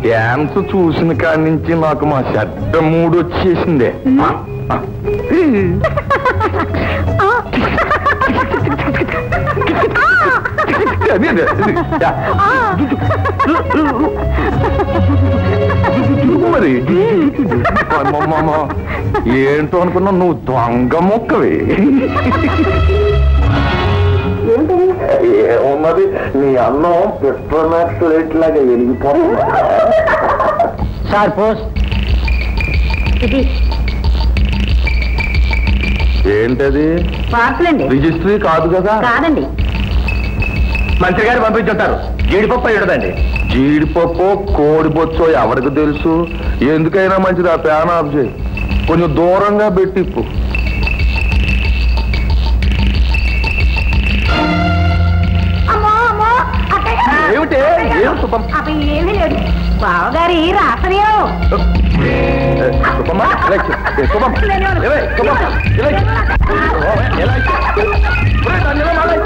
Dance చూసిన కాడి నుంచి నాకు మా చెడ్డ మూడు వచ్చేసిందే ఆ, ఆ. అదే, అదే, అదే. యా. మరి అమ్మమ్మమ్మ. ఏంటో అనుకున్నా నువ్వు దొంగ మొక్కవి ఏమున్నది నీ అన్నం పెట్రోనాక్స్ రేట్ లాగా వెలిగిపోతుంది సార్ పోస్ట్ ఇది ఏంటది పార్సల్ అండి రిజిస్ట్రీ కాదు కదా కాదండి మంత్రి గారు పంపించుంటారు జీడిపప్పు అయ్యడదండి జీడిపప్పు కోడిపొచ్చో ఎవరికి తెలుసు ఎందుకైనా మంచిది ఆ ప్యాన్ ఆఫ్ చేయి కొంచెం దూరంగా పెట్టిప్పు అమ్మో అమ్మో అక్కయ్య. ఏమిటి? ఏం సుబ్బమ్మ? అవి ఏమీ లేదు బావగారి రాసనీయం ఏ, సుబ్బమ్మ, ఇలా ఇచ్చి. ఏ, సుబ్బమ్మ, ఇలా ఇచ్చి, సుబ్బమ్మ, ఇలా ఇచ్చి. ఓ, ఇలా ఇచ్చి. ఒరేయ్, దాన్ని ఇలా మాలై.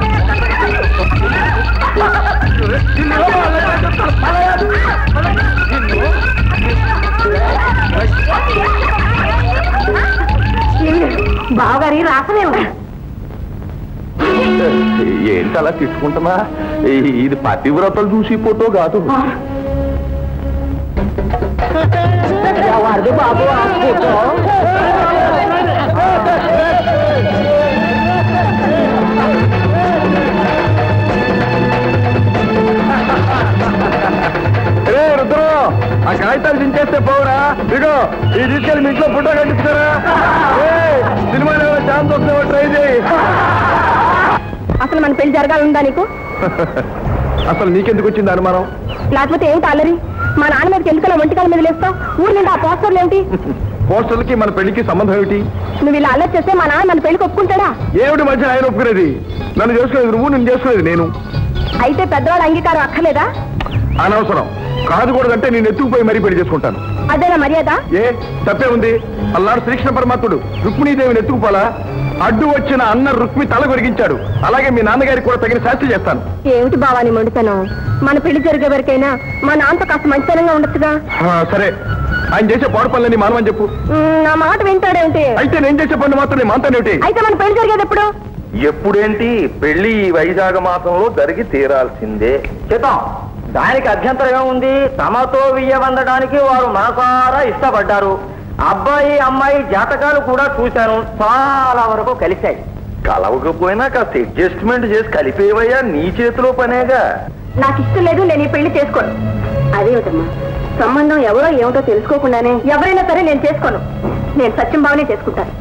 దీన్ని ఇలా మాలై, చెప్తాను. మాలై, మాలై. నిన్ను. బావగారి రాసనీయం ఏంటి అలా తిట్టుకుంటున్నా ఈ- ఇది పతివ్రతలు చూసి ఫోటో కాదు ఎవరిది బాబు ఆ ఫోటో ఏ రుద్రం ఆ కాగితాలు దించేస్తే పోవురా ఇగో ఈ తీసుకెళ్ళి మీ ఇంట్లో ఫోటో కట్టిస్తారా సినిమాలో ఛాన్స్ వస్తే ట్రై చేయి అసలు మన పెళ్లి జరగాలందా నీకు అసలు నీకెందుకు వచ్చింది అనుమానం లేకపోతే ఏమిటి అల్లరి మా నాన్న మీదకి ఎందుకలా ఒంటికాల మీద లేస్తావు ఊరు నిండా ఆ పోస్టర్లు ఏమిటి పోస్టర్లకి మన పెళ్లికి సంబంధం ఏమిటి నువ్వు ఇలా అల్లరి చేస్తే మా నాన్న మన పెళ్లికి ఒప్పుకుంటాడా ఏమిటి మధ్య ఆయన ఒప్పుకునేది నన్ను చేసుకునేది నువ్వు నేను చేసుకునేది నేను అయితే పెద్దవాళ్ళ అంగీకారం అక్కర్లేదా అనవసరం కాదుకూడదంటే నేను ఎత్తుకుపోయి మరీ పెళ్లి చేసుకుంటాను అదేనా మర్యాద ఏ తప్పే ఉంది అల్లాడు శ్రీకృష్ణ పరమాత్ముడు రుక్మిణీదేవిని ఎత్తుకుపోలా అడ్డు వచ్చిన అన్న రుక్మి తల కొరిగించాడు అలాగే మీ నాన్నగారికి కూడా తగిన శాస్తి చేస్తాను ఏమిటి బావాని మొండితనం మన పెళ్లి జరిగే వరకైనా మా నాన్నతో కాస్త మంచితనంగా ఉండొచ్చుగా ఆ, సరే ఆయన చేసే పాడు పనులని మానవని చెప్పు ఉమ్, నా మాట వింటాడేమిటి అయితే నేను చేసే పనులు మాత్రం నేను మాంతానేమిటి అయితే మన పెళ్లి జరిగేది ఎప్పుడు ఎప్పుడేంటి పెళ్లి ఈ వైశాఖ మాసంలో జరిగి తీరాల్సిందే చిత్తం దానికి అభ్యంతరం ఉంది తమతో వియ్యవందడానికి వారు మనసారా ఇష్టపడ్డారు అబ్బాయి అమ్మాయి జాతకాలు కూడా చూశాను చాలా వరకు కలిశాయి కలవకపోయినా కాస్త అడ్జస్ట్మెంట్ చేసి కలిపేవయ్యా నీ చేతిలో పనేగా నాకు ఇష్టం లేదు నేను ఈ పెళ్లి చేసుకోను అదేమిటమ్మా సంబంధం ఎవరో ఏమిటో తెలుసుకోకుండానే ఎవరైనా సరే నేను చేసుకోను నేను సత్యం బావనే చేసుకుంటాను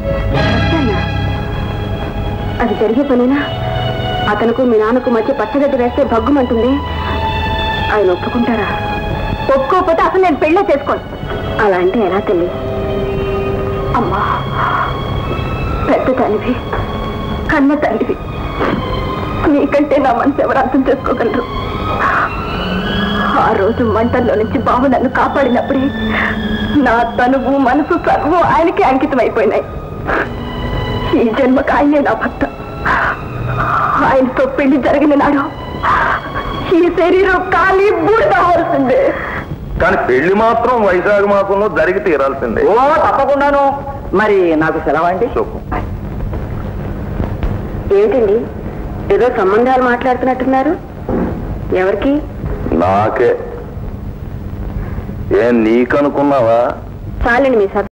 అది జరిగే పనేనా అతనుకు మీ నాన్నకు మధ్య పచ్చగడ్డి వేస్తే భగ్గుమంటుంది ఆయన ఒప్పుకుంటారా ఒప్పుకోకపోతే అసలు నేను పెళ్ళే చేసుకోను అలా అంటే ఎలా తెలియదు అమ్మా పెద్ద తల్లివి కన్న తల్లివి నీకంటే నా మనసు ఎవరు అర్థం చేసుకోగలరు ఆ రోజు మంటల్లో నుంచి బాబు నన్ను కాపాడినప్పుడే నా తనువు మనసు సర్వం ఆయనకి అంకితం అయిపోయినాయి ఈ జన్మకు ఆయనే నా భర్త ఆయనతో పెళ్లి జరిగిన నాడు ఈ శరీరం ఖాళీ బూడిదవలసిందే కానీ పెళ్లి మాత్రం వైశాఖ మాసంలో జరిగి తీరాల్సిందే ఓ తప్పకుండాను మరి నాకు సెలవండి చెప్పు ఏమిటండి ఏదో సంబంధాలు మాట్లాడుతున్నట్టున్నారు ఎవరికి నాకే ఏం నీకనుకున్నావా చాలండి మీ సత్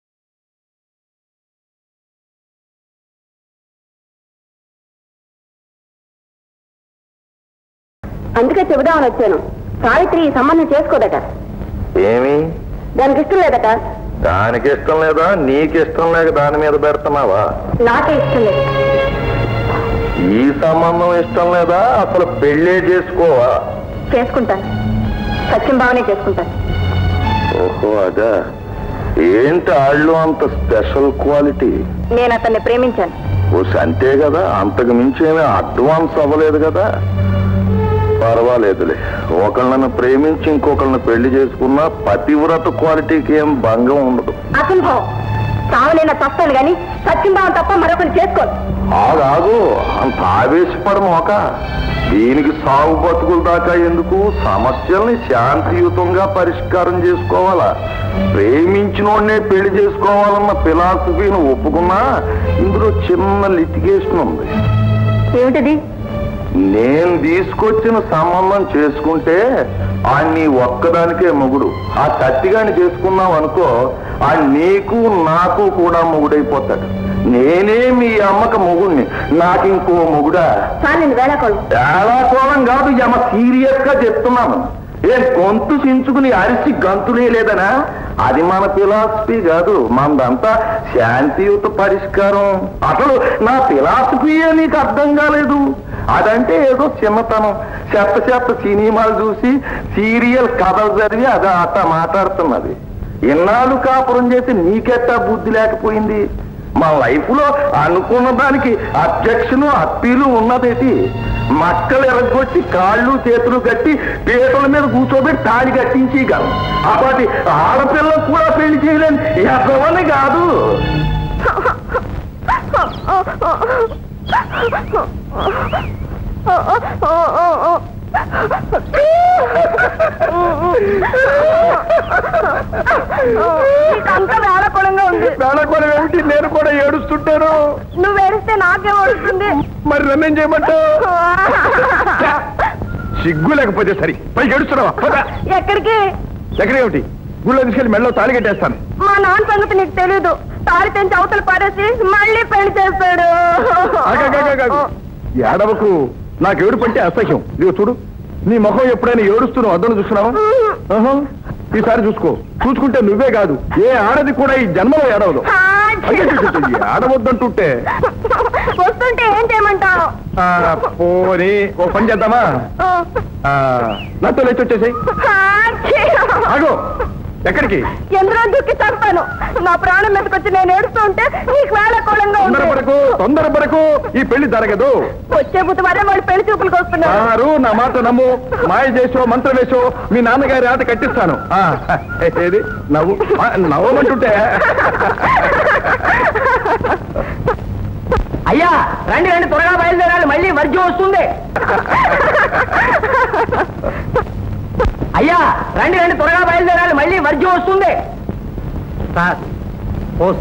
అందుకే చెబుదామని వచ్చాను సావిత్రి ఈ సంబంధం చేసుకోదట ఏమి దానికి ఇష్టం లేదట దానికి ఇష్టం లేదా నీకు ఇష్టం లేక దాని మీద పెడుతున్నావా నాకే ఇష్టం లేదు ఈ సంబంధం ఇష్టం లేదా అసలు పెళ్ళే చేసుకోవా చేసుకుంటాను సత్యం బాగానే చేసుకుంటాను ఓహో అదా ఏంటి ఆళ్ళు అంత స్పెషల్ క్వాలిటీ నేను అతన్ని ప్రేమించాను ఓ అంతే కదా అంతకు మించి ఏమీ అడ్వాన్స్ అవ్వలేదు కదా పర్వాలేదులే ఒకళ్ళని ప్రేమించి ఇంకొకళ్ళని పెళ్లి చేసుకున్నా పతివ్రత క్వాలిటీకి ఏం భంగం ఉండదు అసంభవం చావలేనా చస్తాను గాని సత్యంబావం తప్ప మరొకరిని చేసుకోను ఆగాదు అంత ఆవేశపడమోక దీనికి సాగు బతుకుల దాకా ఎందుకు సమస్యల్ని శాంతియుతంగా పరిష్కారం చేసుకోవాలా ప్రేమించినోడ్నే పెళ్లి చేసుకోవాలన్న ఫిలాసఫీని ఒప్పుకున్నా ఇందులో చిన్న లిటిగేషన్ ఉంది ఏమిటది నేను తీసుకొచ్చిన సంబంధం చేసుకుంటే ఆ నీ ఒక్కదానికే మొగుడు ఆ తట్టిగాని చేసుకున్నాం అనుకో ఆ నీకు నాకు కూడా మొగుడైపోతాడు నేనే మీ అమ్మక మొగుడిని నాకు ఇంకో మొగుడా చాలు నేను వేళకోళం చాలా కోలం కాదు యమ సీరియస్ గా చెప్తున్నాను ఏ గొంతు చించుకుని అరిసి గంతులే లేదనా అది మన ఫిలాసఫీ కాదు మనదంతా శాంతియుత పరిష్కారం అసలు నా ఫిలాసఫీయే నీకు అర్థం కాలేదు అదంటే ఏదో చిన్నతనం చెత్త చెత్త సినిమాలు చూసి సీరియల్ కథలు చదివి అది అట్ట మాట్లాడుతున్నది ఇన్నాళ్ళు కాపురం చేసి నీకెట్టా బుద్ధి లేకపోయింది మా లైఫ్ లో అనుకున్న దానికి అబ్జెక్షన్ అప్పీలు ఉన్నదేటి మక్కలు ఎరగొచ్చి కాళ్ళు చేతులు కట్టి పీటల మీద కూర్చోబెట్టి తాళి కట్టించగలం అప్పటి ఆడపిల్లకు కూడా పెళ్లి చేయలేని ఎవరని కాదు అంతా వేళకోళంగా ఉంది వేళకోళం ఏమిటి నేను కూడా ఏడుస్తుంటాను నువ్వు ఏడిస్తే నాకే వస్తుంది మరి నన్నేం చేయమంటావు సిగ్గు లేకపోతే సరి పై ఏడుస్తున్నావా పద. ఎక్కడికి ఎక్కడేమిటి గుళ్ళో తీసుకెళ్లి మెళ్ళలో తాళి కట్టేస్తాను మా నాన్న సంగతి నీకు తెలీదు తాడి తెంచి అవతల పారేసి మళ్ళీ పెళ్లి చేస్తాడు ఆగాగాగాగా. ఏడవకు నాకు ఏడుపు అంటే అసహ్యం ఇదిగో చూడు నీ ముఖం ఎప్పుడైనా ఏడుస్తున్నావు అద్దను చూస్తున్నావా ఆహా. ఈసారి చూసుకో చూసుకుంటే నువ్వే కాదు ఏ ఆడది కూడా ఈ జన్మలో ఏడవదు అయ్యో, అయ్యో, అయ్యో, ఈ ఆడవద్దంటుంటే వస్తుంటే ఏం చేయమంటావు ఆ, పోనీ ఓ పని చేద్దామా ఆ, నాతో లేచి వచ్చేసాయి ఆగో ఎక్కడికి ఎందులో దుక్కి చంపాను నా ప్రాణం మీదకొచ్చి నేను ఏడుస్తూ ఉంటే నీకు వేళకోళంగా ఉంది తొందరపడకు తొందరపడకు ఈ పెళ్లి జరగదు వచ్చే బుధవారం వాళ్ళు పెళ్లి చూపులకు వస్తున్నారు ఆరు నా మాట నమ్ము మాయ చేసో మంత్రం వేసో మీ నాన్నగారి ఆట కట్టిస్తాను ఆ, ఏది నవ్వు ఆ, నవ్వమంటుంటే అయ్యా రండి రండి త్వరగా బయలుదేరాలి మళ్ళీ వర్జం వస్తుంది అయ్యా రండి రండి త్వరగా బయలుదేరాలి మళ్ళీ వర్జం వస్తుంది సార్ పోస్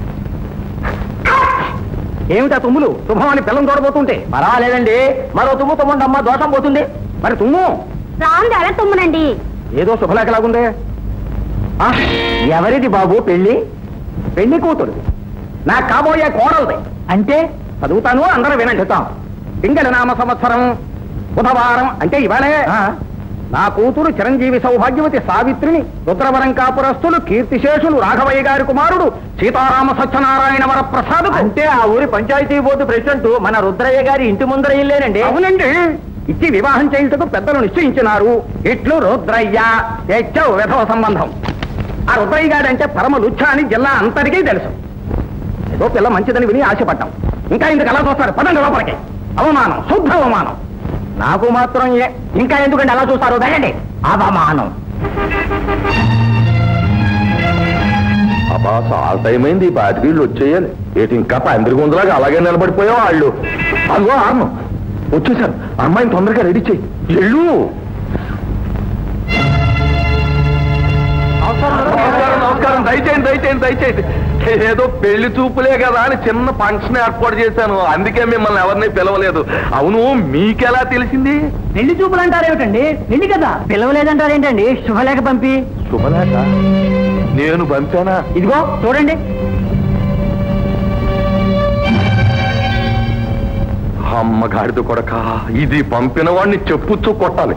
ఏమిటా తుమ్ములు శుభమని పిల్లం తోడబోతుంటే పర్వాలేదండి మరో తుమ్ము తుమ్మండమ్మ దోషం పోతుంది మరి తుమ్ము రాంది అలా తుమ్మునండి ఏదో శుభలేఖలాగుందే ఆ, ఎవరిది బాబు పెళ్లి పెళ్లి కూతురు నా కాబోయే కోడలది అంటే చదువుతాను అందరూ వినండి చెప్తాం పింగళ నామ సంవత్సరం బుధవారం అంటే ఇవాళే నా కూతురు చిరంజీవి సౌభాగ్యవతి సావిత్రిని రుద్రవరం కాపురస్తులు కీర్తిశేషులు రాఘవయ్య గారి కుమారుడు సీతారామ సత్యనారాయణ వరప్రసాద్ అంటే ఆ ఊరి పంచాయతీ బోర్డు ప్రెసిడెంట్ మన రుద్రయ్య గారి ఇంటి ముందర ఇల్లేనండి అవునండి ఇచ్చి వివాహం చేయుటకు పెద్దలు నిశ్చయించినారు ఇట్లు రుద్రయ్య తెచ్చవు విధవ సంబంధం ఆ రుద్రయ్య గారంటే పరమ లుచ్చ అని జిల్లా అంతటికీ తెలుసు ఏదో పిల్ల మంచిదని విని ఆశపడ్డాం ఇంకా ఇందుకు ఎలా చూస్తారు పదండి లోపలికి అవమానం శుద్ధ అవమానం నాకు మాత్రం ఏ- ఇంకా ఎందుకంటే అలా చూస్తారు దయండి అవమానం అబ్బా చాలా టైం అయింది ఈ పాటికి వీళ్ళు వచ్చేయాలి ఏంటి ఇంకా పందిరి గుందలాగా అలాగే నిలబడిపోయావు వాళ్ళు అదిగో ఆర్ను వచ్చేసారు అమ్మాయిని తొందరగా రెడీ చేయి ఎళ్ళు నమస్కారం నమస్కారం దయచేయండి దయచేయండి దయచేయండి ఏదో పెళ్లి చూపులే కదా అని చిన్న ఫంక్షన్ ఏర్పాటు చేశాను అందుకే మిమ్మల్ని ఎవరిని పిలవలేదు అవును మీకెలా తెలిసింది పెళ్లి చూపులు అంటారేమిటండి పెళ్లి కదా పిలవలేదంటారేంటండి శుభలేఖ పంపి శుభలేఖ నేను పంపానా ఇదిగో చూడండి అమ్మ గాడిద కొడక ఇది పంపిన వాడిని చెప్పుచ్చు కొట్టాలి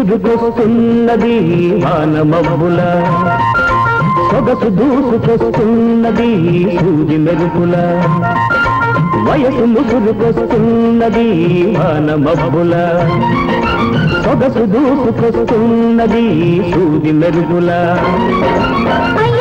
ముసురుకొస్తున్నది వాన మబ్బుల సొగసు దూసుకొస్తున్నది సూది మెరుపుల వయసు ముసురుకొస్తున్నది వాన మబ్బుల సొగసు దూసుకొస్తున్నది సూది మెరుపుల అయ్య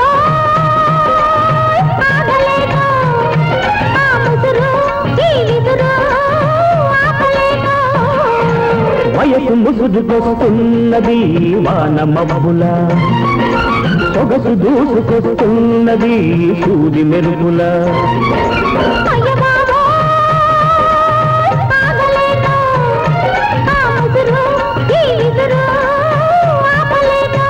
బాబోయ్ ఆగలేను ఆ ముసురు ఈ విసురు ఆపలేను వయసు ముసురుకొస్తున్నది వాన మబ్బుల సొగసు దూసుకొస్తున్నది సూది మెరుపుల అయ్య బాబోయ్ ఆగలేను ఆ ముసురు ఈ విసురు ఆపలేను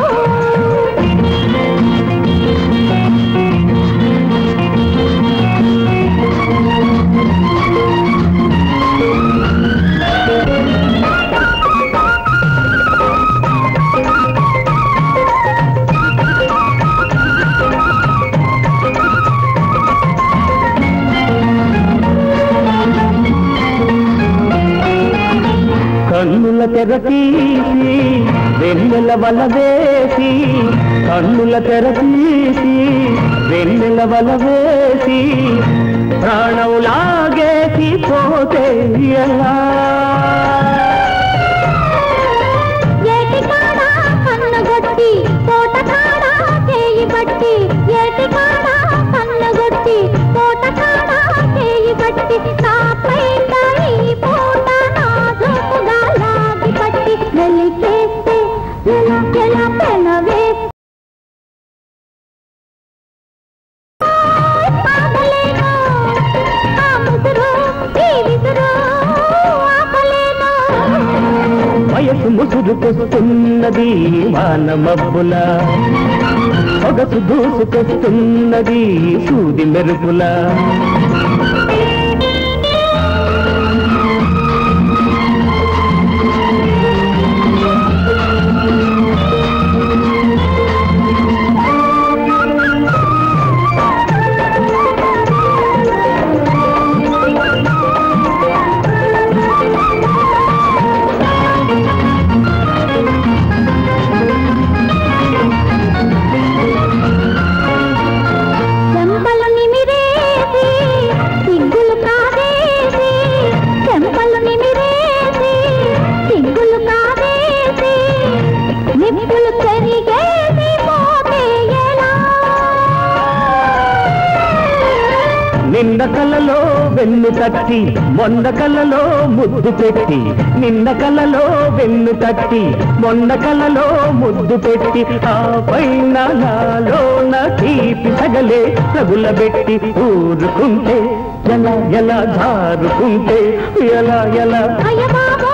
కన్నుల తెర తీసి వెన్నెల వల వేసి కన్నుల తెర తీసి వెన్నెల వల వేసి ప్రాణం లాగేసి పోతే ఎలా ఏటి కాడ కన్నుగొట్టి తోట కాడ చేయి బట్టి ఏటి కాడ కన్నుగొట్టి తోట కాడ చేయి బట్టి నా పైన ఈ పూట నా జోకుగా లాగి పట్టి వెలికేస్తే ఎలా ఎలా పెన వేస్తే ఆగలేను ఆ ముసురు ఈ విసురు ఆపలేను వయసు ముసురుకొస్తున్నది వాన మబ్బుల సొగసు దూసుకొస్తున్నది సూది మెరుపుల చెంపలు నిమిరేసి సిగ్గులు కాదేసి చెంపలు నిమిరేసి సిగ్గులు కాదేసి నిప్పులు చెరిగేసి పోతే ఎలా నిన్న కలలో వెన్ను తట్టి మొన్న కలలో ముద్దు పెట్టి నిన్న కలలో వెన్ను తట్టి మొన్న కలలో ముద్దు పెట్టి ఆ పైన నాలోన తీపి సగలే రగులబెట్టి ఊరుకుంటే ఎలా ఎలా జారుకుంటే ఎలా ఎలా అయ్య బాబో